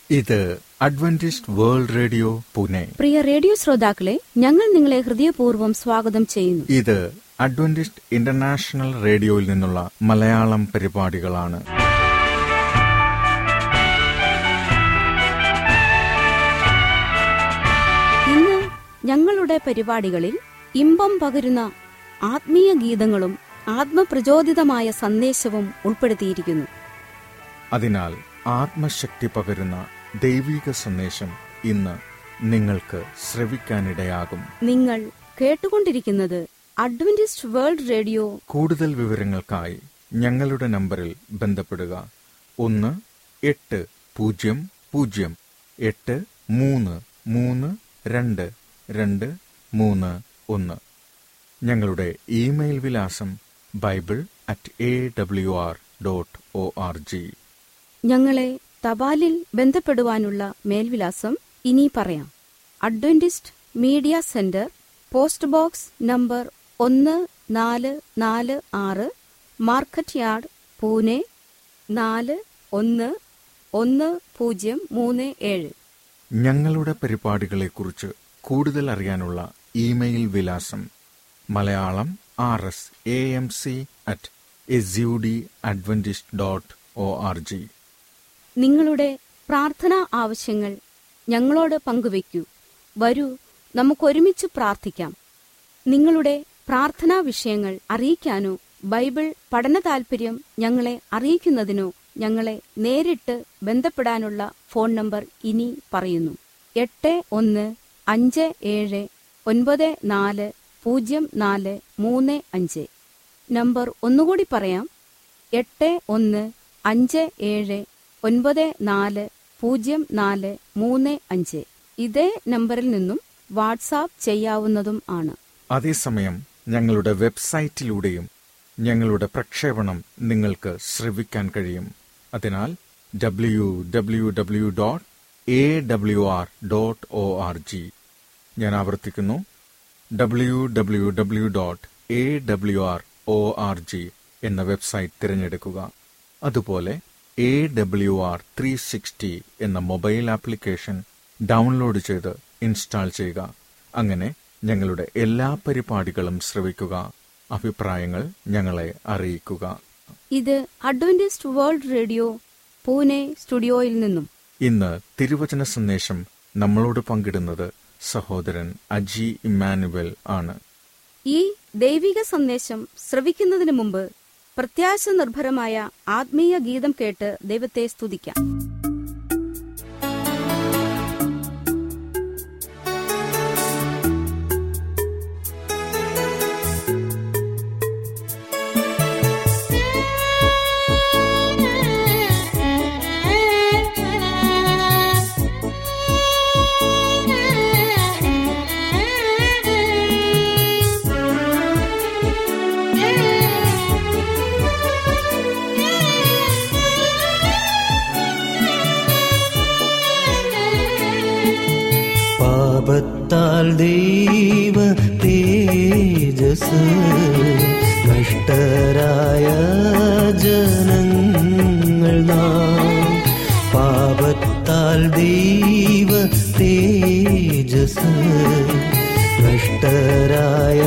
ഇത് Adventist world radio Pune പ്രിയ റേഡിയോ ശ്രോതാക്കളെ ഞങ്ങൾ നിങ്ങളെ ഹൃദയപൂർവ്വം സ്വാഗതം ചെയ്യുന്നു ഇത് അഡ്വന്റിസ്റ്റ് ഇന്റർനാഷണൽ റേഡിയോയിൽ നിന്നുള്ള മലയാളം പരിപാടികളാണ് ഇന്ന് ഞങ്ങളുടെ പരിപാടികളിൽ ഇമ്പം പകരുന്ന ആത്മീയ ഗീതങ്ങളും ആത്മപ്രചോദിതമായ സന്ദേശവും ഉൾപ്പെടുത്തിയിരിക്കുന്നു അതിനാൽ ആത്മശക്തി പകരുന്ന ദൈവിക സന്ദേശം ഇന്ന് നിങ്ങൾക്ക് ശ്രവിക്കാനിടയാകും നിങ്ങൾ കേട്ടുകൊണ്ടിരിക്കുന്നത് അഡ്വന്റിസ്റ്റ് വേൾഡ് റേഡിയോ കൂടുതൽ വിവരങ്ങൾക്കായി ഞങ്ങളുടെ നമ്പറിൽ ബന്ധപ്പെടുക ഒന്ന് എട്ട് പൂജ്യം പൂജ്യം എട്ട് മൂന്ന് മൂന്ന് രണ്ട് രണ്ട് മൂന്ന് ഒന്ന് ഞങ്ങളുടെ ഇമെയിൽ വിലാസം bible at A W R dot O R G ഞങ്ങളെ തപാലിൽ ബന്ധപ്പെടുവാനുള്ള മേൽവിലാസം ഇനി പറയാം Adventist media centre post box number ഒന്ന് നാല് നാല് ആറ് മാർക്കറ്റ് യാർഡ് പൂനെ നാല് ഒന്ന് ഒന്ന് പൂജ്യം മൂന്ന് ഏഴ് ഞങ്ങളുടെ പരിപാടികളെക്കുറിച്ച് കൂടുതൽ അറിയാനുള്ള ഇമെയിൽ വിലാസം Malayalam R S A M C at S U D Adventist dot O R G നിങ്ങളുടെ പ്രാർത്ഥനാ ആവശ്യങ്ങൾ ഞങ്ങളോട് പങ്കുവയ്ക്കൂ വരൂ നമുക്കൊരുമിച്ച് പ്രാർത്ഥിക്കാം നിങ്ങളുടെ പ്രാർത്ഥനാ വിഷയങ്ങൾ അറിയിക്കാനോ ബൈബിൾ പഠന താൽപര്യം ഞങ്ങളെ അറിയിക്കുന്നതിനോ ഞങ്ങളെ നേരിട്ട് ബന്ധപ്പെടാനുള്ള ഫോൺ നമ്പർ ഇനി പറയുന്നു എട്ട് ഒന്ന് അഞ്ച് ഏഴ് ഒൻപത് നാല് പൂജ്യം നാല് മൂന്ന് അഞ്ച് നമ്പർ ഒന്നുകൂടി പറയാം എട്ട് ഒന്ന് അഞ്ച് ഏഴ് ഒൻപത് നാല് പൂജ്യം നാല് മൂന്ന് അഞ്ച് ഇതേ നമ്പറിൽ നിന്നും വാട്സാപ്പ് ചെയ്യാവുന്നതും ആണ് അതേസമയം ഞങ്ങളുടെ വെബ്സൈറ്റിലൂടെയും ഞങ്ങളുടെ പ്രക്ഷേപണം നിങ്ങൾക്ക് ശ്രവിക്കാൻ കഴിയും അതിനാൽ W W W dot A W R dot O R G ഞാൻ ആവർത്തിക്കുന്നു W W W dot A W R O R G എന്ന വെബ്സൈറ്റ് തിരഞ്ഞെടുക്കുക അതുപോലെ A W R three sixty എന്ന മൊബൈൽ ആപ്ലിക്കേഷൻ ഡൗൺലോഡ് ചെയ്ത് ഇൻസ്റ്റാൾ ചെയ്യുക അങ്ങനെ ഞങ്ങളുടെ എല്ലാ പരിപാടികളും ശ്രവിക്കുക അഭിപ്രായങ്ങൾ ഞങ്ങളെ അറിയിക്കുക ഇത് അഡ്വന്റിസ്റ്റ് വേൾഡ് റേഡിയോ പൂനെ സ്റ്റുഡിയോയിൽ നിന്നും ഇന്ന് തിരുവചന സന്ദേശം നമ്മളോട് പങ്കിടുന്നത് സഹോദരൻ അജി ഇമ്മാനുവൽ ആണ് ഈ ദൈവിക സന്ദേശം ശ്രവിക്കുന്നതിന് മുമ്പ് പ്രത്യാശ നിർഭരമായ ആത്മീയ ഗീതം കേട്ട് ദൈവത്തെ സ്തുതിക്കാം പാപത്താൽ ദൈവ തേജസ് നഷ്ടരായ ജനങ്ങൾ നാം പാപത്താൽ ദൈവ തേജസ് നഷ്ടരായ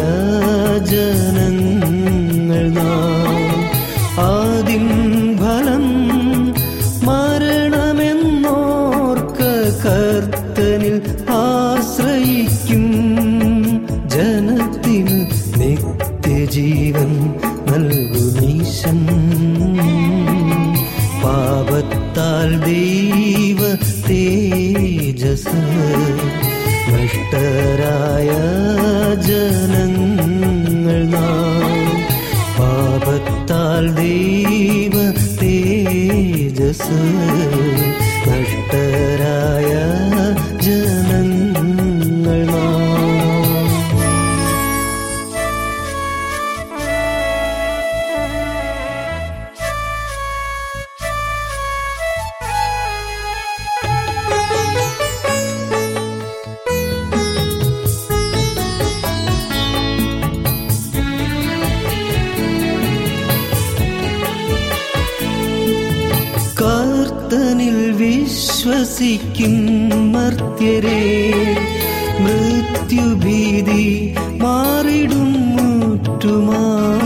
ജനങ്ങൾ നാം ആദിൻ ഫലം മരണമെന്നോർക്ക കർത്തനിൽ ആശ്രയിക്കും ജനത്തിന് നിത്യജീവൻ നൽകുമീശൻ പാപത്താൽ ദൈവ തേജസ് നഷ്ടരായ ജനങ്ങൾ നാം പാപത്താൽ ദൈവ തേജസ് നഷ്ടരായ ജനങ്ങൾ നാം വിശ്വസിക്കും മർത്യരെ മൃത്യുഭീതി മാറിടും മുറ്റുമാ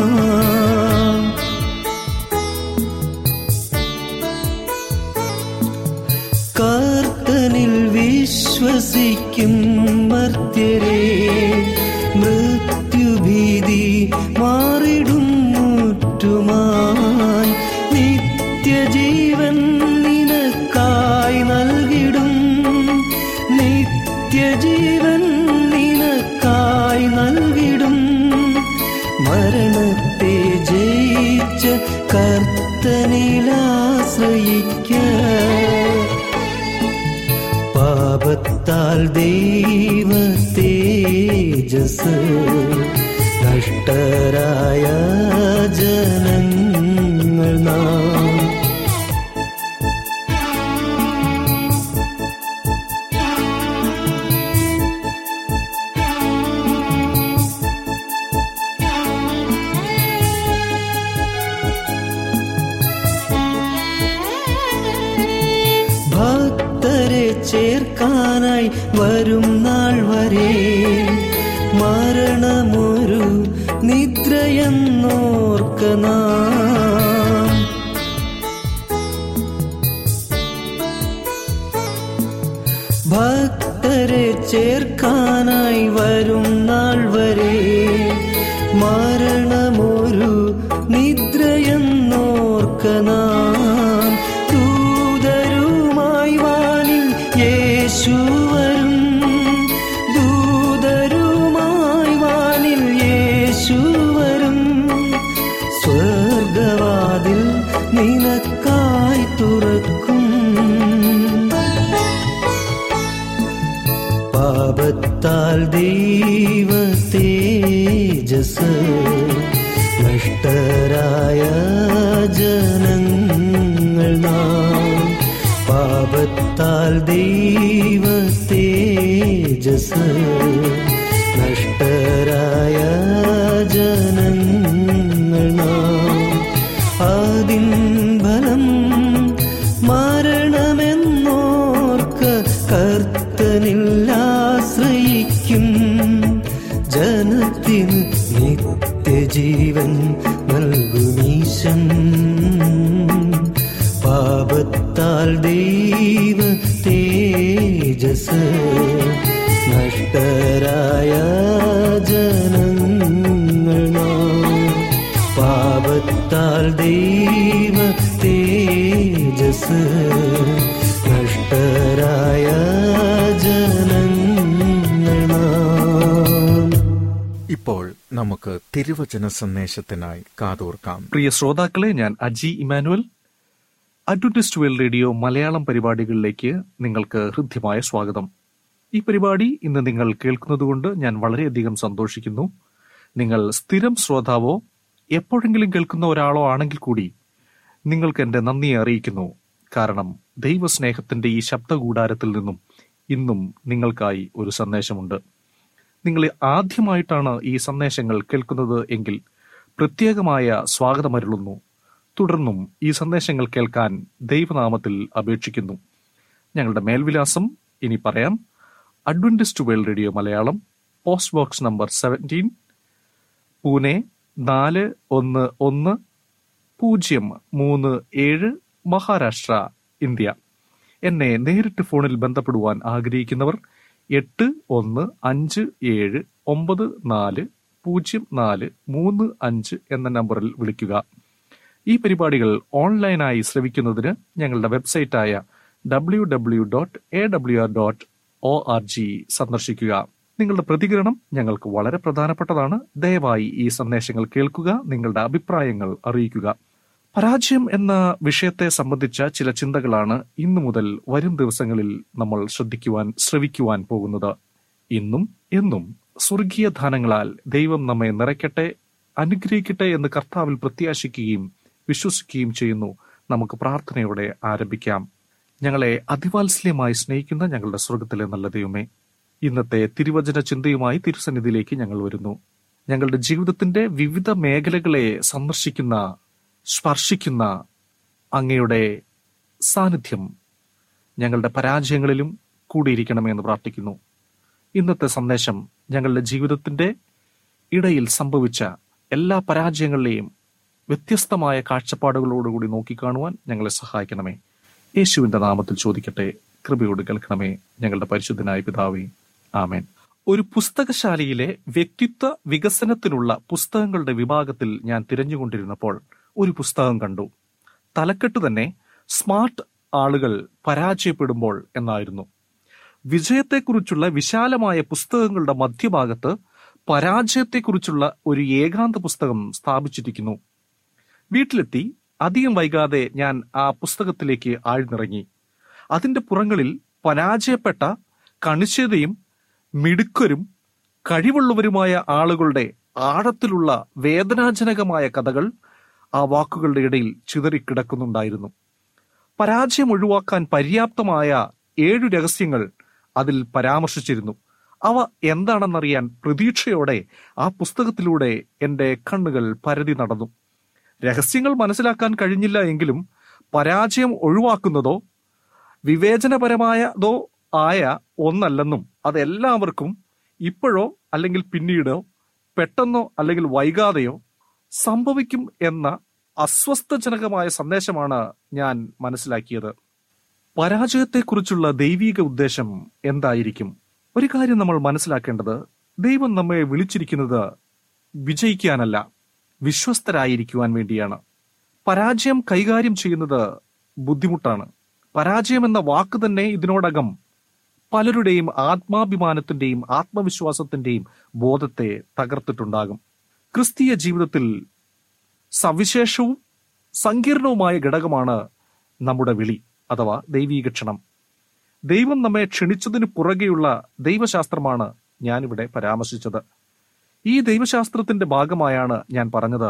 കർത്തനിൽ വിശ്വസിക്കും മർത്യരെ മൃത്യുഭീതി മാറിടും മുറ്റുമായി നിത്യജീവൻ നിനക്കായി നൽകിടും നിത്യജീവൻ നിനക്കായി നൽകിടും മരണത്തെ ജയിച്ച കർത്തനിലാശ്രയിക്ക പാപത്താൽ ദൈവ തേജസ് നഷ്ടരായ ജനങ്ങൾ നാം ഭക്തരെ ചേർക്കാനായി വരും നാൾ വരെ മരണമൊരു നിദ്രയെന്നോർക്കനാം ഭക്തരെ ചേർക്കാനായി വരും നാൾ വരെ മരണമൊരു നിദ്രയെന്നോർക്കനാം ദൂതരുമായി വാനിൽ യേശു വരും ദൂതരുമായി വാനിൽ യേശു വരും സ്വർഗവാതിൽ നിനക്കായി തുറക്കും പാപത്താൽ ദൈവ തേജസ് നഷ്ടരായ ജനങ്ങൾ നാം പാപത്താൽ ദൈവ തേജസ് നഷ്ടരായ ജനങ്ങൾ നാം അതിൻ ഫലം മരണമെന്നോർക്ക കർത്തനില്ലാശ്രയിക്കും ജനത്തിന് നിത്യജീവൻ നൽകുമീശം പാപത്താൽ ദൈവ തേജസ് നഷ്ടരായ ജനങ്ങൾ നാം പാപത്താൽ ദൈവ തേജസ് നഷ്ടരായ ജനങ്ങൾ നാം ഇപ്പോൾ നമുക്ക് തിരുവചന സന്ദേശത്തിനായി കാതോർക്കാം പ്രിയ ശ്രോതാക്കളെ ഞാൻ Aji Emmanuel Adventist world radio Malayalam പരിപാടികളിലേക്ക് നിങ്ങൾക്ക് ഹൃദ്യമായ സ്വാഗതം ഈ പരിപാടി ഇന്ന് നിങ്ങൾ കേൾക്കുന്നതുകൊണ്ട് ഞാൻ വളരെയധികം സന്തോഷിക്കുന്നു നിങ്ങൾ സ്ഥിരം ശ്രോതാവോ എപ്പോഴെങ്കിലും കേൾക്കുന്ന ഒരാളോ ആണെങ്കിൽ കൂടി നിങ്ങൾക്ക് എന്റെ നന്ദിയെ അറിയിക്കുന്നു കാരണം ദൈവസ്നേഹത്തിന്റെ ഈ ശബ്ദകൂടാരത്തിൽ നിന്നും ഇന്നും നിങ്ങൾക്കായി ഒരു സന്ദേശമുണ്ട് നിങ്ങൾ ആദ്യമായിട്ടാണ് ഈ സന്ദേശങ്ങൾ കേൾക്കുന്നത് എങ്കിൽ പ്രത്യേകമായ സ്വാഗതമരുളുന്നു തുടർന്നും ഈ സന്ദേശങ്ങൾ കേൾക്കാൻ ദൈവനാമത്തിൽ അപേക്ഷിക്കുന്നു ഞങ്ങളുടെ മേൽവിലാസം ഇനി പറയാം Adventist world radio Malayalam post box number seventeen Pune നാല് ഒന്ന് ഒന്ന് പൂജ്യം മൂന്ന് ഏഴ് മഹാരാഷ്ട്ര ഇന്ത്യ എന്നെ നേരിട്ട് ഫോണിൽ ബന്ധപ്പെടുവാൻ ആഗ്രഹിക്കുന്നവർ എട്ട് ഒന്ന് അഞ്ച് ഏഴ് ഒമ്പത് നാല് പൂജ്യം നാല് മൂന്ന് അഞ്ച് എന്ന നമ്പറിൽ വിളിക്കുക ഈ പരിപാടികൾ ഓൺലൈനായി ശ്രവിക്കുന്നതിന് ഞങ്ങളുടെ വെബ്സൈറ്റായ W W dot A W R dot O R G സന്ദർശിക്കുക നിങ്ങളുടെ പ്രതികരണം ഞങ്ങൾക്ക് വളരെ പ്രധാനപ്പെട്ടതാണ് ദയവായി ഈ സന്ദേശങ്ങൾ കേൾക്കുക നിങ്ങളുടെ അഭിപ്രായങ്ങൾ അറിയിക്കുക പരാജയം എന്ന വിഷയത്തെ സംബന്ധിച്ച ചില ചിന്തകളാണ് ഇന്നു മുതൽ വരും ദിവസങ്ങളിൽ നമ്മൾ ശ്രദ്ധിക്കുവാൻ ശ്രവിക്കുവാൻ പോകുന്നത് ഇന്നും എന്നും സ്വർഗീയ ദാനങ്ങളാൽ ദൈവം നമ്മെ നിറയ്ക്കട്ടെ അനുഗ്രഹിക്കട്ടെ എന്ന് കർത്താവിൽ പ്രത്യാശിക്കുകയും വിശ്വസിക്കുകയും ചെയ്യുന്നു നമുക്ക് പ്രാർത്ഥനയോടെ ആരംഭിക്കാം ഞങ്ങളെ അതിവാത്സല്യമായി സ്നേഹിക്കുന്ന ഞങ്ങളുടെ സ്വർഗത്തിലെ നല്ല ദൈവമേ ഇന്നത്തെ തിരുവചന ചിന്തയുമായി തിരുസന്നിധിയിലേക്ക് ഞങ്ങൾ വരുന്നു ഞങ്ങളുടെ ജീവിതത്തിന്റെ വിവിധ മേഖലകളെ സന്ദർശിക്കുന്ന സ്പർശിക്കുന്ന അങ്ങയുടെ സാന്നിധ്യം ഞങ്ങളുടെ പരാജയങ്ങളിലും കൂടിയിരിക്കണമേ എന്ന് പ്രാർത്ഥിക്കുന്നു ഇന്നത്തെ സന്ദേശം ഞങ്ങളുടെ ജീവിതത്തിന്റെ ഇടയിൽ സംഭവിച്ച എല്ലാ പരാജയങ്ങളിലെയും വ്യത്യസ്തമായ കാഴ്ചപ്പാടുകളോടുകൂടി നോക്കിക്കാണുവാൻ ഞങ്ങളെ സഹായിക്കണമേ യേശുവിന്റെ നാമത്തിൽ ചോദിക്കട്ടെ കൃപയോട് കേൾക്കണമേ ഞങ്ങളുടെ പരിശുദ്ധനായ പിതാവേ ആമേൻ ഒരു പുസ്തകശാലയിലെ വ്യക്തിത്വ വികസനത്തിനുള്ള പുസ്തകങ്ങളുടെ വിഭാഗത്തിൽ ഞാൻ തിരഞ്ഞുകൊണ്ടിരുന്നപ്പോൾ ഒരു പുസ്തകം കണ്ടു തലക്കെട്ട് തന്നെ സ്മാർട്ട് ആളുകൾ പരാജയപ്പെടുമ്പോൾ എന്നായിരുന്നു വിജയത്തെക്കുറിച്ചുള്ള വിശാലമായ പുസ്തകങ്ങളുടെ മധ്യഭാഗത്ത് പരാജയത്തെക്കുറിച്ചുള്ള ഒരു ഏകാന്ത പുസ്തകം സ്ഥാപിച്ചിരിക്കുന്നു വീട്ടിലെത്തി അധികം വൈകാതെ ഞാൻ ആ പുസ്തകത്തിലേക്ക് ആഴ്ന്നിറങ്ങി അതിന്റെ പുറങ്ങളിൽ പരാജയപ്പെട്ട കണിശതയും മിടുക്കരും കഴിവുള്ളവരുമായ ആളുകളുടെ ആഴത്തിലുള്ള വേദനാജനകമായ കഥകൾ ആ വാക്കുകളുടെ ഇടയിൽ ചിതറിക്കിടക്കുന്നുണ്ടായിരുന്നു പരാജയം ഒഴിവാക്കാൻ പര്യാപ്തമായ ഏഴു രഹസ്യങ്ങൾ അതിൽ പരാമർശിച്ചിരുന്നു അവ എന്താണെന്നറിയാൻ പ്രതീക്ഷയോടെ ആ പുസ്തകത്തിലൂടെ എന്റെ കണ്ണുകൾ പരതി നടന്നു രഹസ്യങ്ങൾ മനസ്സിലാക്കാൻ കഴിഞ്ഞില്ല എങ്കിലും പരാജയം ഒഴിവാക്കുന്നതോ വിവേചനപരമായതോ ആയ ഒന്നല്ലെന്നും അതെല്ലാവർക്കും ഇപ്പോഴോ അല്ലെങ്കിൽ പിന്നീടോ പെട്ടെന്നോ അല്ലെങ്കിൽ വൈകാതെയോ സംഭവിക്കും എന്ന അസ്വസ്ഥജനകമായ സന്ദേശമാണ് ഞാൻ മനസ്സിലാക്കിയത് പരാജയത്തെക്കുറിച്ചുള്ള ദൈവീക ഉദ്ദേശം എന്തായിരിക്കും ഒരു കാര്യം നമ്മൾ മനസ്സിലാക്കേണ്ടത് ദൈവം നമ്മെ വിളിച്ചിരിക്കുന്നത് വിജയിക്കാനല്ല വിശ്വസ്തരായിരിക്കുവാൻ വേണ്ടിയാണ് പരാജയം കൈകാര്യം ചെയ്യുന്നത് ബുദ്ധിമുട്ടാണ് പരാജയം എന്ന വാക്ക് തന്നെ ഇതിനോടകം പലരുടെയും ആത്മാഭിമാനത്തിന്റെയും ആത്മവിശ്വാസത്തിന്റെയും ബോധത്തെ തകർത്തിട്ടുണ്ടാകും ക്രിസ്തീയ ജീവിതത്തിൽ സവിശേഷവും സങ്കീർണവുമായ ഘടകമാണ് നമ്മുടെ വിളി അഥവാ ദൈവീക ക്ഷണം ദൈവം നമ്മെ ക്ഷണിച്ചതിന് പുറകെയുള്ള ദൈവശാസ്ത്രമാണ് ഞാനിവിടെ പരാമർശിച്ചത് ഈ ദൈവശാസ്ത്രത്തിന്റെ ഭാഗമായാണ് ഞാൻ പറഞ്ഞത്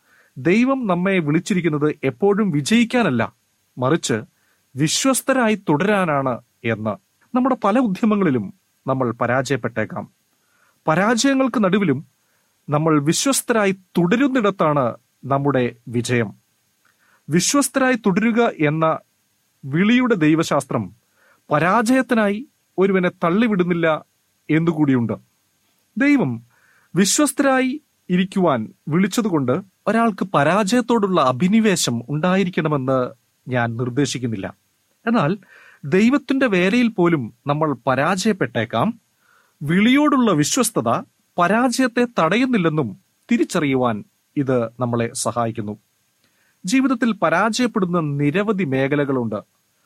ദൈവം നമ്മെ വിളിച്ചിരിക്കുന്നത് എപ്പോഴും വിജയിക്കാനല്ല മറിച്ച് വിശ്വസ്തരായി തുടരാനാണ് എന്ന് നമ്മുടെ പല ഉദ്യമങ്ങളിലും നമ്മൾ പരാജയപ്പെട്ടേക്കാം പരാജയങ്ങൾക്ക് നടുവിലും നമ്മൾ വിശ്വസ്തരായി തുടരുന്നിടത്താണ് നമ്മുടെ വിജയം വിശ്വസ്തരായി തുടരുക എന്ന വിളിയുടെ ദൈവശാസ്ത്രം പരാജയത്തിനായി ഒരുവനെ തള്ളിവിടുന്നില്ല എന്നുകൂടിയുണ്ട് ദൈവം വിശ്വസ്തരായി ഇരിക്കുവാൻ വിളിച്ചതുകൊണ്ട് ഒരാൾക്ക് പരാജയത്തോടുള്ള അഭിനിവേശം ഉണ്ടായിരിക്കണമെന്ന് ഞാൻ നിർദ്ദേശിക്കുന്നില്ല എന്നാൽ ദൈവത്തിന്റെ വേലയിൽ പോലും നമ്മൾ പരാജയപ്പെട്ടേക്കാം വിളിയോടുള്ള വിശ്വസ്തത പരാജയത്തെ തടയുന്നില്ലെന്നും തിരിച്ചറിയുവാൻ ഇത് നമ്മളെ സഹായിക്കുന്നു ജീവിതത്തിൽ പരാജയപ്പെടുന്ന നിരവധി മേഖലകളുണ്ട്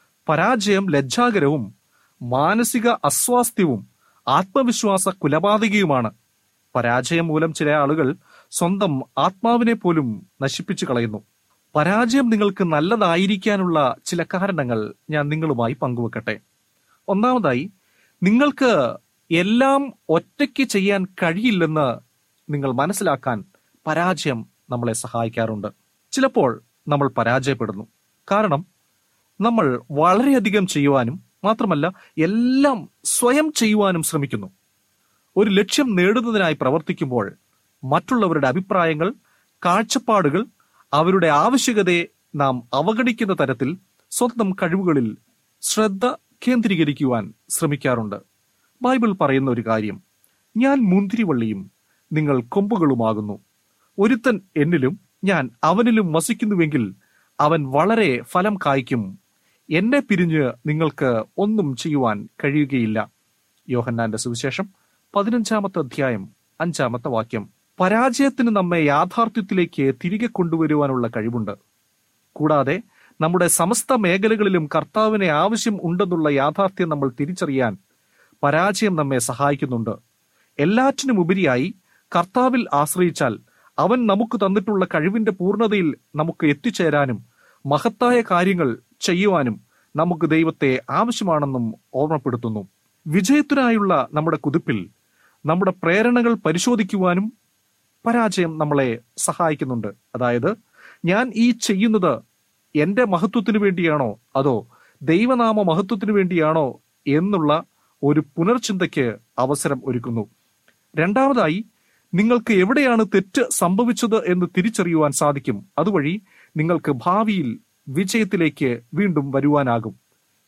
പരാജയം ലജ്ജാകരവും മാനസിക അസ്വാസ്ഥ്യവും ആത്മവിശ്വാസ കുലപാതകയുമാണ് പരാജയം മൂലം ചില ആളുകൾ സ്വന്തം ആത്മാവിനെ പോലും നശിപ്പിച്ചു കളയുന്നു പരാജയം നിങ്ങൾക്ക് നല്ലതായിരിക്കാനുള്ള ചില കാരണങ്ങൾ ഞാൻ നിങ്ങളുമായി പങ്കുവെക്കട്ടെ ഒന്നാമതായി നിങ്ങൾക്ക് എല്ലാം ഒറ്റയ്ക്ക് ചെയ്യാൻ കഴിയില്ലെന്ന് നിങ്ങൾ മനസ്സിലാക്കാൻ പരാജയം നമ്മളെ സഹായിക്കാറുണ്ട് ചിലപ്പോൾ നമ്മൾ പരാജയപ്പെടുന്നു കാരണം നമ്മൾ വളരെയധികം ചെയ്യുവാനും മാത്രമല്ല എല്ലാം സ്വയം ചെയ്യുവാനും ശ്രമിക്കുന്നു ഒരു ലക്ഷ്യം നേടുന്നതിനായി പ്രവർത്തിക്കുമ്പോൾ മറ്റുള്ളവരുടെ അഭിപ്രായങ്ങൾ കാഴ്ചപ്പാടുകൾ അവരുടെ ആവശ്യകതയെ നാം അവഗണിക്കുന്ന തരത്തിൽ സ്വന്തം കഴിവുകളിൽ ശ്രദ്ധ കേന്ദ്രീകരിക്കുവാൻ ശ്രമിക്കാറുണ്ട് ബൈബിൾ പറയുന്ന ഒരു കാര്യം ഞാൻ മുന്തിരിവള്ളിയും നിങ്ങൾ കൊമ്പുകളുമാകുന്നു ഒരുത്തൻ എന്നിലും ഞാൻ അവനിലും വസിക്കുന്നുവെങ്കിൽ അവൻ വളരെ ഫലം കായ്ക്കും എന്നെ പിരിഞ്ഞ് നിങ്ങൾക്ക് ഒന്നും ചെയ്യുവാൻ കഴിയുകയില്ല യോഹന്നാന്റെ സുവിശേഷം പതിനഞ്ചാമത്തെ അധ്യായം അഞ്ചാമത്തെ വാക്യം പരാജയത്തിന് നമ്മെ യാഥാർത്ഥ്യത്തിലേക്ക് തിരികെ കൊണ്ടുവരുവാനുള്ള കഴിവുണ്ട് കൂടാതെ നമ്മുടെ സമസ്ത മേഖലകളിലും കർത്താവിനെ ആവശ്യം ഉണ്ടെന്നുള്ള യാഥാർത്ഥ്യം നമ്മൾ തിരിച്ചറിയാൻ പരാജയം നമ്മെ സഹായിക്കുന്നുണ്ട് എല്ലാറ്റിനും ഉപരിയായി കർത്താവിൽ ആശ്രയിച്ചാൽ അവൻ നമുക്ക് തന്നിട്ടുള്ള കഴിവിന്റെ പൂർണ്ണതയിൽ നമുക്ക് എത്തിച്ചേരാനും മഹത്തായ കാര്യങ്ങൾ ചെയ്യുവാനും നമുക്ക് ദൈവത്തെ ആവശ്യമാണെന്നും ഓർമ്മപ്പെടുത്തുന്നു വിജയത്തിനായുള്ള നമ്മുടെ കുതിപ്പിൽ നമ്മുടെ പ്രേരണകൾ പരിശോധിക്കുവാനും പരാജയം നമ്മളെ സഹായിക്കുന്നുണ്ട് അതായത് ഞാൻ ഈ ചെയ്യുന്നത് എന്റെ മഹത്വത്തിന് വേണ്ടിയാണോ അതോ ദൈവനാമ മഹത്വത്തിന് വേണ്ടിയാണോ എന്നുള്ള ഒരു പുനർചിന്തയ്ക്ക് അവസരം ഒരുക്കുന്നു രണ്ടാമതായി നിങ്ങൾക്ക് എവിടെയാണ് തെറ്റ് സംഭവിച്ചത് എന്ന് തിരിച്ചറിയുവാൻ സാധിക്കും അതുവഴി നിങ്ങൾക്ക് ഭാവിയിൽ വിജയത്തിലേക്ക് വീണ്ടും വരുവാനാകും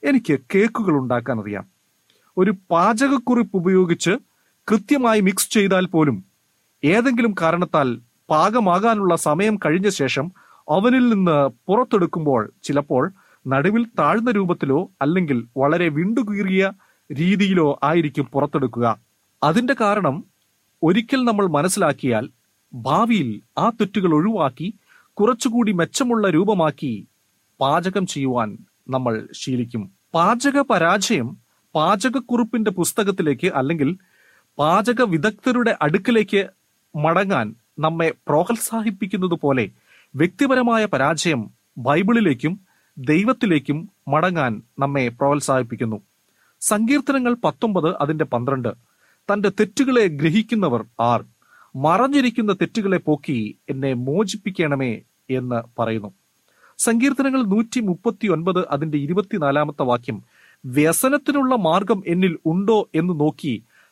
എനിക്ക് കേക്കുകൾ ഉണ്ടാക്കാൻ അറിയാം ഒരു പാചകക്കുറിപ്പ് ഉപയോഗിച്ച് കൃത്യമായി മിക്സ് ചെയ്താൽ പോലും ഏതെങ്കിലും കാരണത്താൽ പാകമാകാനുള്ള സമയം കഴിഞ്ഞ ശേഷം അവനിൽ നിന്ന് പുറത്തെടുക്കുമ്പോൾ ചിലപ്പോൾ നടുവിൽ താഴ്ന്ന രൂപത്തിലോ അല്ലെങ്കിൽ വളരെ വിണ്ടുകീറിയ രീതിയിലോ ആയിരിക്കും പുറത്തെടുക്കുക അതിന്റെ കാരണം ഒരിക്കൽ നമ്മൾ മനസ്സിലാക്കിയാൽ ഭാവിയിൽ ആ തെറ്റുകൾ ഒഴിവാക്കി കുറച്ചുകൂടി മെച്ചമുള്ള രൂപമാക്കി പാചകം ചെയ്യുവാൻ നമ്മൾ ശീലിക്കും പാചക പരാജയം പാചകക്കുറിപ്പിന്റെ പുസ്തകത്തിലേക്ക് അല്ലെങ്കിൽ പാചക വിദഗ്ധരുടെ അടുക്കിലേക്ക് മടങ്ങാൻ നമ്മെ പ്രോത്സാഹിപ്പിക്കുന്നത് പോലെ വ്യക്തിപരമായ പരാജയം ബൈബിളിലേക്കും ദൈവത്തിലേക്കും മടങ്ങാൻ നമ്മെ പ്രോത്സാഹിപ്പിക്കുന്നു സങ്കീർത്തനങ്ങൾ പത്തൊമ്പത് അതിന്റെ പന്ത്രണ്ട് തന്റെ തെറ്റുകളെ ഗ്രഹിക്കുന്നവർ ആർ മറഞ്ഞിരിക്കുന്ന തെറ്റുകളെ പോക്കി എന്നെ മോചിപ്പിക്കണമേ എന്ന് പറയുന്നു സങ്കീർത്തനങ്ങൾ നൂറ്റി മുപ്പത്തി ഒൻപത് അതിന്റെ ഇരുപത്തിനാലാമത്തെ വാക്യം വ്യസനത്തിനുള്ള മാർഗം എന്നിൽ ഉണ്ടോ എന്ന് നോക്കി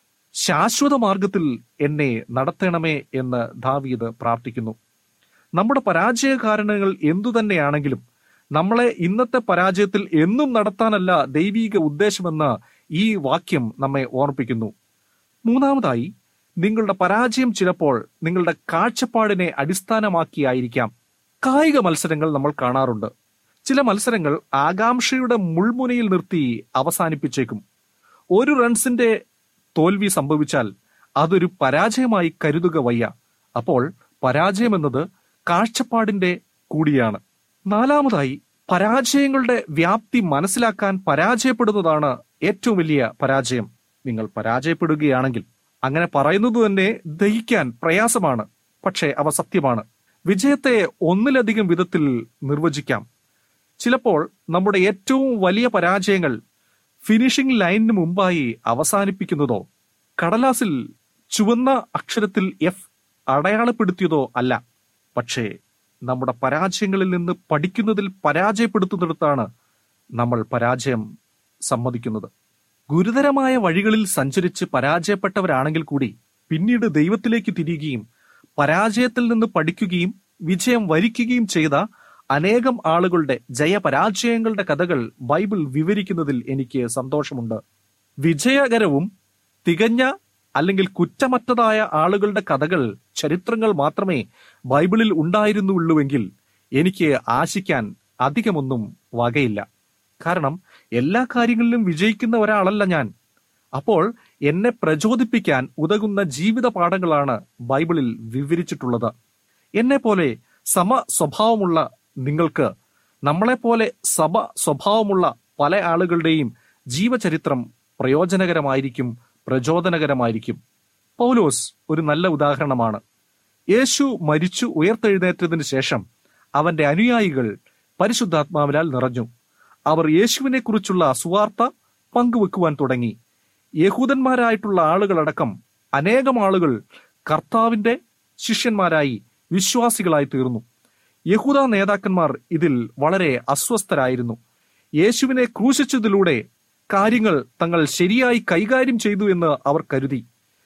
ശാശ്വത മാർഗത്തിൽ എന്നെ നടത്തണമേ എന്ന് ദാവീദ് പ്രാർത്ഥിക്കുന്നു നമ്മുടെ പരാജയ കാരണങ്ങൾ എന്തു തന്നെയാണെങ്കിലും നമ്മളെ ഇന്നത്തെ പരാജയത്തിൽ എന്നും നടത്താനല്ല ദൈവീക ഉദ്ദേശമെന്ന് ഈ വാക്യം നമ്മെ ഓർമ്മിപ്പിക്കുന്നു മൂന്നാമതായി നിങ്ങളുടെ പരാജയം ചിലപ്പോൾ നിങ്ങളുടെ കാഴ്ചപ്പാടിനെ അടിസ്ഥാനമാക്കിയായിരിക്കാം കായിക മത്സരങ്ങൾ നമ്മൾ കാണാറുണ്ട് ചില മത്സരങ്ങൾ ആകാംക്ഷയുടെ മുൾമുനയിൽ നിർത്തി അവസാനിപ്പിച്ചേക്കും ഒരു റൺസിന്റെ തോൽവി സംഭവിച്ചാൽ അതൊരു പരാജയമായി കരുതുക വയ്യ അപ്പോൾ പരാജയം എന്നത് കാഴ്ചപ്പാടിന്റെ കൂടിയാണ് നാലാമതായി പരാജയങ്ങളുടെ വ്യാപ്തി മനസ്സിലാക്കാൻ പരാജയപ്പെടുന്നതാണ് ഏറ്റവും വലിയ പരാജയം നിങ്ങൾ പരാജയപ്പെടുകയാണെങ്കിൽ അങ്ങനെ പറയുന്നത് തന്നെ ദഹിക്കാൻ പ്രയാസമാണ് പക്ഷേ അവ സത്യമാണ് വിജയത്തെ ഒന്നിലധികം വിധത്തിൽ നിർവചിക്കാം ചിലപ്പോൾ നമ്മുടെ ഏറ്റവും വലിയ പരാജയങ്ങൾ ഫിനിഷിംഗ് ലൈനിന് മുമ്പായി അവസാനിപ്പിക്കുന്നതോ കടലാസിൽ ചുവന്ന അക്ഷരത്തിൽ എഫ് അടയാളപ്പെടുത്തിയതോ അല്ല പക്ഷേ നമ്മുടെ പരാജയങ്ങളിൽ നിന്ന് പഠിക്കുന്നതിൽ പരാജയപ്പെടുത്തുന്നിടത്താണ് നമ്മൾ പരാജയം സമ്മതിക്കുന്നത് ഗുരുതരമായ വഴികളിൽ സഞ്ചരിച്ച് പരാജയപ്പെട്ടവരാണെങ്കിൽ കൂടി പിന്നീട് ദൈവത്തിലേക്ക് തിരികുകയും പരാജയത്തിൽ നിന്ന് പഠിക്കുകയും വിജയം വരിക്കുകയും ചെയ്ത അനേകം ആളുകളുടെ ജയപരാജയങ്ങളുടെ കഥകൾ ബൈബിൾ വിവരിക്കുന്നതിൽ എനിക്ക് സന്തോഷമുണ്ട് വിജയകരവും തികഞ്ഞ അല്ലെങ്കിൽ കുറ്റമറ്റതായ ആളുകളുടെ കഥകൾ ചരിത്രങ്ങൾ മാത്രമേ ബൈബിളിൽ ഉണ്ടായിരുന്നുള്ളൂവെങ്കിൽ എനിക്ക് ആശിക്കാൻ അധികമൊന്നും വകയില്ല കാരണം എല്ലാ കാര്യങ്ങളിലും വിജയിക്കുന്ന ഒരാളല്ല ഞാൻ അപ്പോൾ എന്നെ പ്രചോദിപ്പിക്കാൻ ഉതകുന്ന ജീവിത പാഠങ്ങളാണ് ബൈബിളിൽ വിവരിച്ചിട്ടുള്ളത് എന്നെ പോലെ സമ സ്വഭാവമുള്ള നിങ്ങൾക്ക് നമ്മളെപ്പോലെ സമ സ്വഭാവമുള്ള പല ആളുകളുടെയും ജീവചരിത്രം പ്രയോജനകരമായിരിക്കും പ്രചോദനകരമായിരിക്കും പൗലോസ് ഒരു നല്ല ഉദാഹരണമാണ് യേശു മരിച്ചു ഉയർത്തെഴുന്നേറ്റതിന് ശേഷം അവന്റെ അനുയായികൾ പരിശുദ്ധാത്മാവിനാൽ നിറഞ്ഞു അവർ യേശുവിനെ കുറിച്ചുള്ള സുവാർത്ത പങ്കുവെക്കുവാൻ തുടങ്ങി യഹൂദന്മാരായിട്ടുള്ള ആളുകളടക്കം അനേകം ആളുകൾ കർത്താവിന്റെ ശിഷ്യന്മാരായി വിശ്വാസികളായി തീർന്നു യഹൂദ നേതാക്കന്മാർ ഇതിൽ വളരെ അസ്വസ്ഥരായിരുന്നു യേശുവിനെ ക്രൂശിച്ചതിലൂടെ കാര്യങ്ങൾ തങ്ങൾ ശരിയായി കൈകാര്യം ചെയ്തു എന്ന് അവർ കരുതി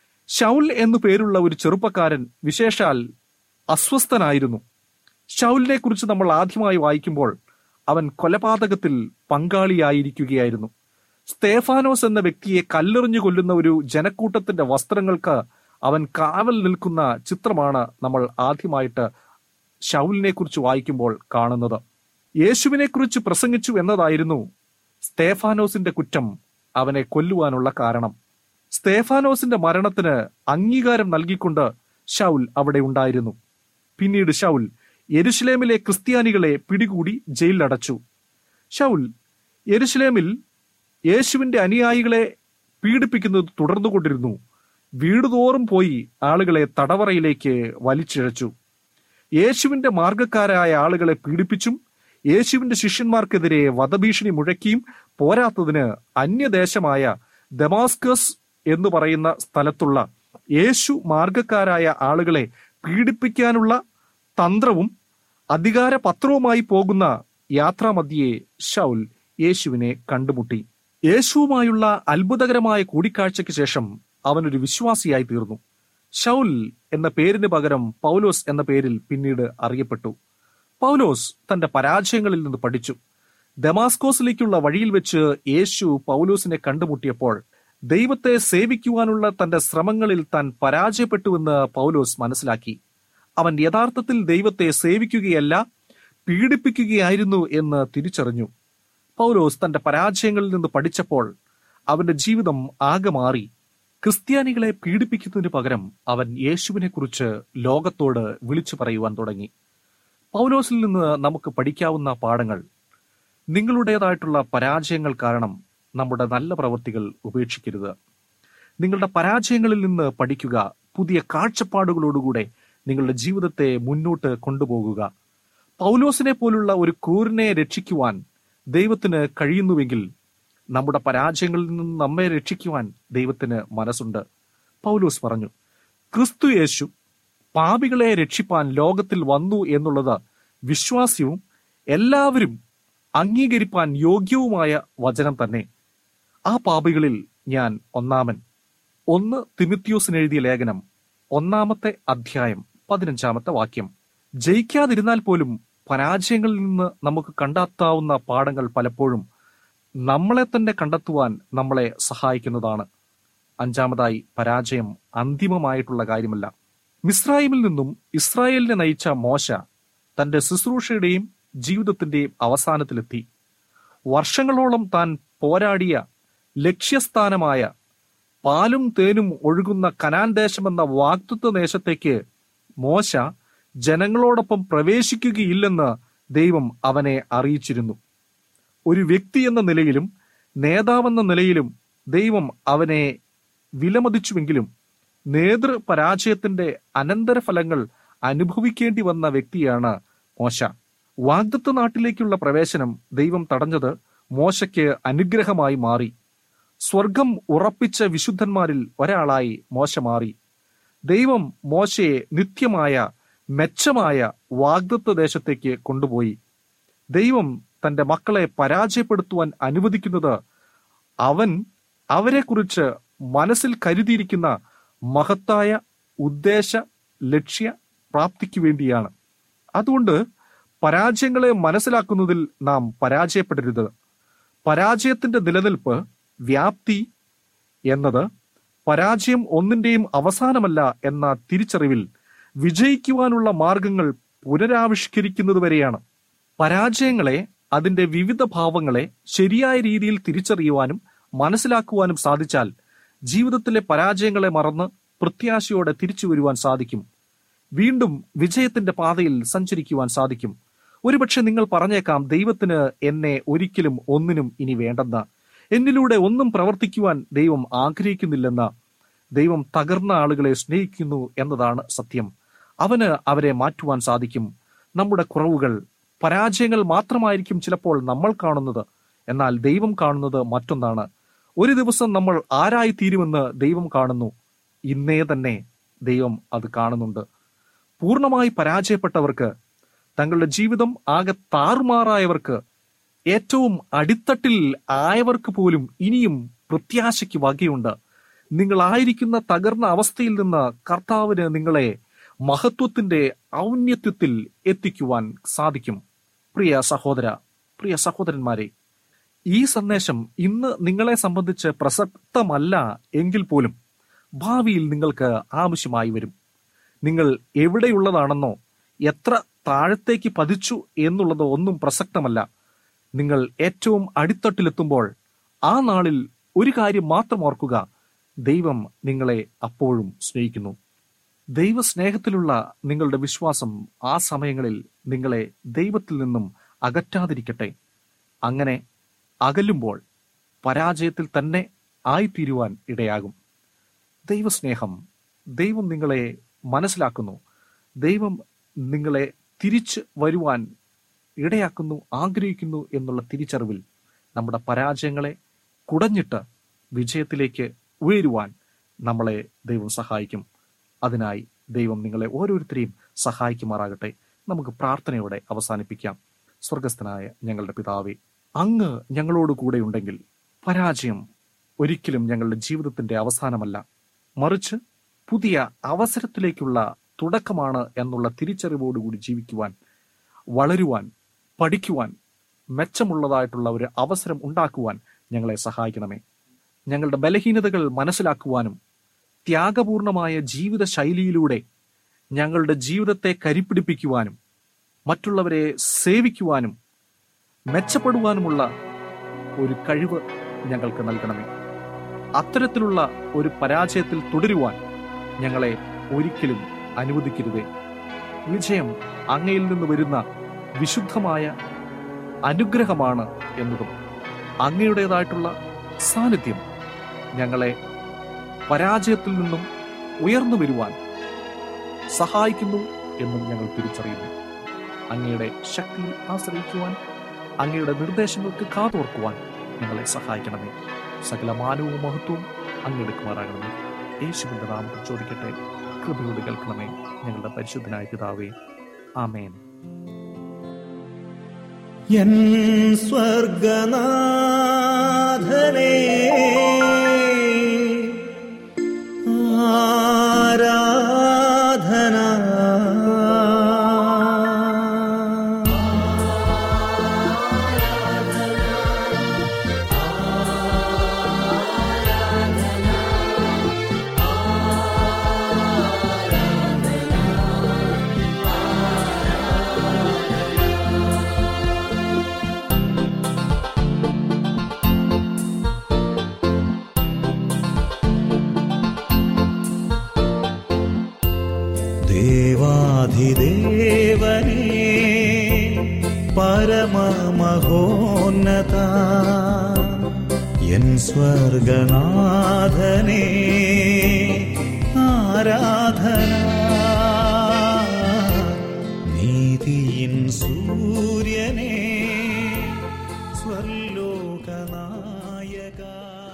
ഷൗൽ എന്നു പേരുള്ള ഒരു ചെറുപ്പക്കാരൻ വിശേഷാൽ അസ്വസ്ഥനായിരുന്നു ഷൗലിനെ കുറിച്ച് നമ്മൾ ആദ്യമായി വായിക്കുമ്പോൾ അവൻ കൊലപാതകത്തിൽ പങ്കാളിയായിരിക്കുകയായിരുന്നു സ്തേഫാനോസ് എന്ന വ്യക്തിയെ കല്ലെറിഞ്ഞു കൊല്ലുന്ന ഒരു ജനക്കൂട്ടത്തിന്റെ വസ്ത്രങ്ങൾക്ക് അവൻ കാവൽ നിൽക്കുന്ന ചിത്രമാണ് നമ്മൾ ആദ്യമായിട്ട് ഷൗലിനെ കുറിച്ച് വായിക്കുമ്പോൾ കാണുന്നത് യേശുവിനെ കുറിച്ച് പ്രസംഗിച്ചു എന്നതായിരുന്നു സ്തേഫാനോസിന്റെ കുറ്റം അവനെ കൊല്ലുവാനുള്ള കാരണം സ്തേഫാനോസിന്റെ മരണത്തിന് അംഗീകാരം നൽകിക്കൊണ്ട് ഷൗൽ അവിടെ ഉണ്ടായിരുന്നു പിന്നീട് ഷൗൽ യെരുഷലേമിലെ ക്രിസ്ത്യാനികളെ പിടികൂടി ജയിലിലടച്ചു ഷൗൽ യെരുഷലേമിൽ യേശുവിന്റെ അനുയായികളെ പീഡിപ്പിക്കുന്നത് തുടർന്നുകൊണ്ടിരുന്നു വീടുതോറും പോയി ആളുകളെ തടവറയിലേക്ക് വലിച്ചിഴച്ചു യേശുവിന്റെ മാർഗക്കാരായ ആളുകളെ പീഡിപ്പിച്ചും യേശുവിന്റെ ശിഷ്യന്മാർക്കെതിരെ വധഭീഷണി മുഴക്കിയും പോരാത്തതിന് അന്യദേശമായ ദമാസ്കസ് എന്ന് പറയുന്ന സ്ഥലത്തുള്ള യേശു മാർഗക്കാരായ ആളുകളെ പീഡിപ്പിക്കാനുള്ള തന്ത്രവും അധികാരപത്രവുമായി പോകുന്ന യാത്രാമധ്യേ ഷൗൽ യേശുവിനെ കണ്ടുമുട്ടി യേശുവുമായുള്ള അത്ഭുതകരമായ കൂടിക്കാഴ്ചയ്ക്ക് ശേഷം അവനൊരു വിശ്വാസിയായി തീർന്നു ഷൗൽ എന്ന പേരിന് പകരം പൗലോസ് എന്ന പേരിൽ പിന്നീട് അറിയപ്പെട്ടു പൗലോസ് തന്റെ പരാജയങ്ങളിൽ നിന്ന് പഠിച്ചു ദമാസ്കോസിലേക്കുള്ള വഴിയിൽ വെച്ച് യേശു പൗലോസിനെ കണ്ടുമുട്ടിയപ്പോൾ ദൈവത്തെ സേവിക്കുവാനുള്ള തന്റെ ശ്രമങ്ങളിൽ താൻ പരാജയപ്പെട്ടുവെന്ന് പൗലോസ് മനസ്സിലാക്കി അവൻ യഥാർത്ഥത്തിൽ ദൈവത്തെ സേവിക്കുകയല്ല പീഡിപ്പിക്കുകയായിരുന്നു എന്ന് തിരിച്ചറിഞ്ഞു പൗലോസ് തന്റെ പരാജയങ്ങളിൽ നിന്ന് പഠിച്ചപ്പോൾ അവന്റെ ജീവിതം ആകെ മാറി ക്രിസ്ത്യാനികളെ പീഡിപ്പിക്കുന്നതിന് പകരം അവൻ യേശുവിനെ കുറിച്ച് ലോകത്തോട് വിളിച്ചു പറയുവാൻ തുടങ്ങി പൗലോസിൽ നിന്ന് നമുക്ക് പഠിക്കാവുന്ന പാഠങ്ങൾ നിങ്ങളുടേതായിട്ടുള്ള പരാജയങ്ങൾ കാരണം നമ്മുടെ നല്ല പ്രവൃത്തികൾ ഉപേക്ഷിക്കരുത് നിങ്ങളുടെ പരാജയങ്ങളിൽ നിന്ന് പഠിക്കുക പുതിയ കാഴ്ചപ്പാടുകളോടുകൂടെ നിങ്ങളുടെ ജീവിതത്തെ മുന്നോട്ട് കൊണ്ടുപോകുക പൗലോസിനെ പോലുള്ള ഒരു ക്രൂരനെ രക്ഷിക്കുവാൻ ദൈവത്തിന് കഴിയുന്നുവെങ്കിൽ നമ്മുടെ പരാജയങ്ങളിൽ നിന്ന് നമ്മെ രക്ഷിക്കുവാൻ ദൈവത്തിന് മനസ്സുണ്ട് പൗലോസ് പറഞ്ഞു ക്രിസ്തു യേശു പാപികളെ രക്ഷിപ്പാൻ ലോകത്തിൽ വന്നു എന്നുള്ളത് വിശ്വാസ്യവും എല്ലാവരും അംഗീകരിപ്പാൻ യോഗ്യവുമായ വചനം തന്നെ ആ പാപികളിൽ ഞാൻ ഒന്നാമൻ ഒന്ന് തിമിത്യോസിന് എഴുതിയ ലേഖനം ഒന്നാമത്തെ അധ്യായം പതിനഞ്ചാമത്തെ വാക്യം ജയിക്കാതിരുന്നാൽ പോലും പരാജയങ്ങളിൽ നിന്ന് നമുക്ക് കണ്ടെത്താവുന്ന പാഠങ്ങൾ പലപ്പോഴും നമ്മളെ തന്നെ കണ്ടെത്തുവാൻ നമ്മളെ സഹായിക്കുന്നതാണ് അഞ്ചാമതായി പരാജയം അന്തിമമായിട്ടുള്ള കാര്യമല്ല മിസ്രൈമിൽ നിന്നും ഇസ്രായേലിനെ നയിച്ച മോശ തന്റെ ശുശ്രൂഷയുടെയും ജീവിതത്തിന്റെയും അവസാനത്തിലെത്തി വർഷങ്ങളോളം താൻ പോരാടിയ ലക്ഷ്യസ്ഥാനമായ പാലും തേനും ഒഴുകുന്ന കനാൻ ദേശമെന്ന വാക്തത്വ ദേശത്തേക്ക് മോശ ജനങ്ങളോടൊപ്പം പ്രവേശിക്കുകയില്ലെന്ന് ദൈവം അവനെ അറിയിച്ചിരുന്നു ഒരു വ്യക്തി എന്ന നിലയിലും നേതാവെന്ന നിലയിലും ദൈവം അവനെ വിലമതിച്ചുവെങ്കിലും നേതൃ പരാജയത്തിന്റെ അനന്തരഫലങ്ങൾ അനുഭവിക്കേണ്ടി വന്ന വ്യക്തിയാണ് മോശ വാഗ്ദത്ത നാട്ടിലേക്കുള്ള പ്രവേശനം ദൈവം തടഞ്ഞത് മോശയ്ക്ക് അനുഗ്രഹമായി മാറി സ്വർഗം ഉറപ്പിച്ച വിശുദ്ധന്മാരിൽ ഒരാളായി മോശ മാറി ദൈവം മോശയെ നിത്യമായ മെച്ചമായ വാഗ്ദത്ത ദേശത്തേക്ക് കൊണ്ടുപോയി ദൈവം തന്റെ മക്കളെ പരാജയപ്പെടുത്തുവാൻ അനുവദിക്കുന്നത് അവൻ അവരെക്കുറിച്ച് മനസ്സിൽ കരുതിയിരിക്കുന്ന മഹത്തായ ഉദ്ദേശ ലക്ഷ്യ പ്രാപ്തിക്ക് വേണ്ടിയാണ് അതുകൊണ്ട് പരാജയങ്ങളെ മനസ്സിലാക്കുന്നതിൽ നാം പരാജയപ്പെടരുത് പരാജയത്തിന്റെ നിലനിൽപ്പ് വ്യാപ്തി എന്നത് പരാജയം ഒന്നിന്റെയും അവസാനമല്ല എന്ന തിരിച്ചറിവിൽ വിജയിക്കുവാനുള്ള മാർഗങ്ങൾ പുനരാവിഷ്കരിക്കുന്നതുവരെയാണ് പരാജയങ്ങളെ അതിന്റെ വിവിധ ഭാവങ്ങളെ ശരിയായ രീതിയിൽ തിരിച്ചറിയുവാനും മനസ്സിലാക്കുവാനും സാധിച്ചാൽ ജീവിതത്തിലെ പരാജയങ്ങളെ മറന്ന് പ്രത്യാശയോടെ തിരിച്ചു വരുവാൻ സാധിക്കും വീണ്ടും വിജയത്തിന്റെ പാതയിൽ സഞ്ചരിക്കുവാൻ സാധിക്കും ഒരുപക്ഷെ നിങ്ങൾ പറഞ്ഞേക്കാം ദൈവത്തിന് എന്നെ ഒരിക്കലും ഒന്നിനും ഇനി വേണ്ടെന്ന് എന്നിലൂടെ ഒന്നും പ്രവർത്തിക്കുവാൻ ദൈവം ആഗ്രഹിക്കുന്നില്ലെന്ന് ദൈവം തകർന്ന ആളുകളെ സ്നേഹിക്കുന്നു എന്നതാണ് സത്യം അവന് അവരെ മാറ്റുവാൻ സാധിക്കും നമ്മുടെ കുറവുകൾ പരാജയങ്ങൾ മാത്രമായിരിക്കും ചിലപ്പോൾ നമ്മൾ കാണുന്നത് എന്നാൽ ദൈവം കാണുന്നത് മറ്റൊന്നാണ് ഒരു ദിവസം നമ്മൾ ആരായി തീരുമെന്ന് ദൈവം കാണുന്നു ഇന്നേ തന്നെ ദൈവം അത് കാണുന്നുണ്ട് പൂർണ്ണമായി പരാജയപ്പെട്ടവർക്ക് തങ്ങളുടെ ജീവിതം ആകെ താറുമാറായവർക്ക് ഏറ്റവും അടിത്തട്ടിൽ ആയവർക്ക് പോലും ഇനിയും പ്രത്യാശയ്ക്ക് വകയുണ്ട് നിങ്ങളായിരിക്കുന്ന തകർന്ന അവസ്ഥയിൽ നിന്ന് കർത്താവിന് നിങ്ങളെ മഹത്വത്തിന്റെ ഔന്നത്യത്തിൽ എത്തിക്കുവാൻ സാധിക്കും പ്രിയ സഹോദര പ്രിയ സഹോദരന്മാരെ ഈ സന്ദേശം ഇന്ന് നിങ്ങളെ സംബന്ധിച്ച് പ്രസക്തമല്ല എങ്കിൽ പോലും ഭാവിയിൽ നിങ്ങൾക്ക് ആവശ്യമായി വരും നിങ്ങൾ എവിടെയുള്ളതാണെന്നോ എത്ര താഴത്തേക്ക് പതിച്ചു എന്നുള്ളതോ ഒന്നും പ്രസക്തമല്ല നിങ്ങൾ ഏറ്റവും അടിത്തട്ടിലെത്തുമ്പോൾ ആ നാളിൽ ഒരു കാര്യം മാത്രം ഓർക്കുക ദൈവം നിങ്ങളെ അപ്പോഴും സ്നേഹിക്കുന്നു ദൈവസ്നേഹത്തിലുള്ള നിങ്ങളുടെ വിശ്വാസം ആ സമയങ്ങളിൽ നിങ്ങളെ ദൈവത്തിൽ നിന്നും അകറ്റാതിരിക്കട്ടെ അങ്ങനെ അകലുമ്പോൾ പരാജയത്തിൽ തന്നെ ആയിത്തീരുവാൻ ഇടയാകും ദൈവസ്നേഹം ദൈവം നിങ്ങളെ മനസ്സിലാക്കുന്നു ദൈവം നിങ്ങളെ തിരിച്ച് വരുവാൻ ഇടയാക്കുന്നു ആഗ്രഹിക്കുന്നു എന്നുള്ള തിരിച്ചറിവിൽ നമ്മുടെ പരാജയങ്ങളെ കുടഞ്ഞിട്ട് വിജയത്തിലേക്ക് ഉയരുവാൻ നമ്മളെ ദൈവം സഹായിക്കും അതിനായി ദൈവം നിങ്ങളെ ഓരോരുത്തരെയും സഹായിക്കുമാറാകട്ടെ നമുക്ക് പ്രാർത്ഥനയോടെ അവസാനിപ്പിക്കാം സ്വർഗസ്ഥനായ ഞങ്ങളുടെ പിതാവേ അങ്ങ് ഞങ്ങളോട് കൂടെ ഉണ്ടെങ്കിൽ പരാജയം ഒരിക്കലും ഞങ്ങളുടെ ജീവിതത്തിന്റെ അവസാനമല്ല മറിച്ച് പുതിയ അവസരത്തിലേക്കുള്ള തുടക്കമാണ് എന്നുള്ള തിരിച്ചറിവോടുകൂടി ജീവിക്കുവാൻ വളരുവാൻ പഠിക്കുവാൻ മെച്ചമുള്ളതായിട്ടുള്ള ഒരു അവസരം ഉണ്ടാക്കുവാൻ ഞങ്ങളെ സഹായിക്കണമേ ഞങ്ങളുടെ ബലഹീനതകൾ മനസ്സിലാക്കുവാനും ത്യാഗപൂർണമായ ജീവിത ശൈലിയിലൂടെ ഞങ്ങളുടെ ജീവിതത്തെ കരിപ്പിടിപ്പിക്കുവാനും മറ്റുള്ളവരെ സേവിക്കുവാനും മെച്ചപ്പെടുവാനുമുള്ള ഒരു കഴിവ് ഞങ്ങൾക്ക് നൽകണമേ അത്തരത്തിലുള്ള ഒരു പരാജയത്തിൽ തുടരുവാൻ ഞങ്ങളെ ഒരിക്കലും അനുവദിക്കരുതേ വിജയം അങ്ങയിൽ നിന്ന് വരുന്ന വിശുദ്ധമായ അനുഗ്രഹമാണ് എന്നതും അങ്ങയുടേതായിട്ടുള്ള സാന്നിധ്യം ഞങ്ങളെ പരാജയത്തിൽ നിന്നും ഉയർന്നു വരുവാൻ സഹായിക്കുന്നു എന്നും ഞങ്ങൾ തിരിച്ചറിയുന്നു അങ്ങയുടെ ശക്തിയിൽ ആശ്രയിക്കുവാൻ അങ്ങയുടെ നിർദ്ദേശങ്ങൾക്ക് കാതോർക്കുവാൻ ഞങ്ങളെ സഹായിക്കണമേ സകല മാനവും മഹത്വവും അങ്ങെടുക്കുമാറാകണമേ യേശുവിന്റെ നാമത്തിൽ ചോദിക്കട്ടെ കൃപയോട് കേൾക്കണമേ ഞങ്ങളുടെ പരിശുദ്ധനായ പിതാവേ ആമേൻ എൻ സ്വർഗനാഥനേ ആരാധന ദേവാധിദേവനേ പരമമഹോന്നത എൻ സ്വർഗനാഥനേ ആരാധന നീതിയിൻ സൂര്യനേ സ്വർലോകനായക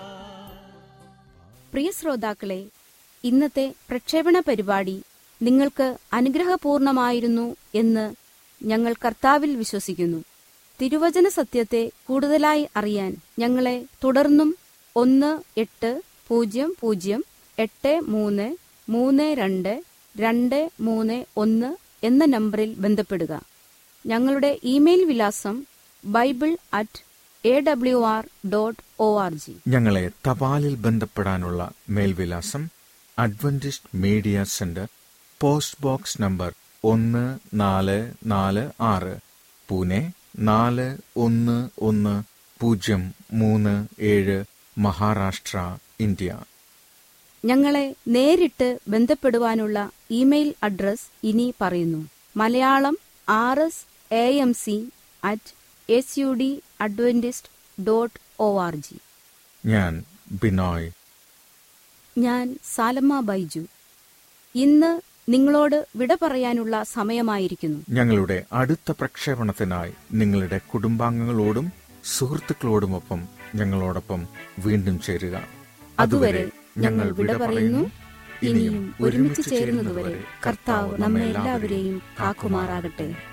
പ്രിയ ശ്രോതാക്കളെ ഇന്നത്തെ പ്രക്ഷേപണ പരിപാടി നിങ്ങൾക്ക് അനുഗ്രഹപൂർണമായിരുന്നു എന്ന് ഞങ്ങൾ കർത്താവിൽ വിശ്വസിക്കുന്നു തിരുവചന സത്യത്തെ കൂടുതലായി അറിയാൻ ഞങ്ങളെ തുടർന്നും ഒന്ന് എട്ട് പൂജ്യം പൂജ്യം എട്ട് മൂന്ന് മൂന്ന് രണ്ട് രണ്ട് മൂന്ന് ഒന്ന് എന്ന നമ്പറിൽ ബന്ധപ്പെടുക ഞങ്ങളുടെ ഇമെയിൽ വിലാസം bible at A W R dot O R G ഞങ്ങളെ തപാലിൽ ബന്ധപ്പെടാനുള്ള മേൽവിലാസം Adventist media centre post box number ഒന്ന് നാല് നാല് ആറ് പൂനെ നാല് ഒന്ന് ഒന്ന് പൂജ്യം മൂന്ന് ഏഴ് മഹാരാഷ്ട്ര ഇന്ത്യ ഞങ്ങളെ നേരിട്ട് ബന്ധപ്പെടുവാനുള്ള ഇമെയിൽ അഡ്രസ് ഇനി പറയുന്നു Malayalam R S A M C at S U D Adventist dot O R G ഞാൻ ബിനോയ് ഞാൻ സാലമ്മ ബൈജു ഇന്ന് നിങ്ങളോട് വിട പറയാനുള്ള സമയമായിരിക്കുന്നു ഞങ്ങളുടെ അടുത്ത പ്രക്ഷേപണത്തിനായി നിങ്ങളുടെ കുടുംബാംഗങ്ങളോടും സുഹൃത്തുക്കളോടുമൊപ്പം ഞങ്ങളോടൊപ്പം വീണ്ടും ചേരുക അതുവരെ ഞങ്ങൾ വിട പറയുന്നു ഇനിയും ഒരുമിച്ച് ചേരുന്നതുവരെ കർത്താവ് നമ്മെ എല്ലാവരെയും കാക്കുമാറാകട്ടെ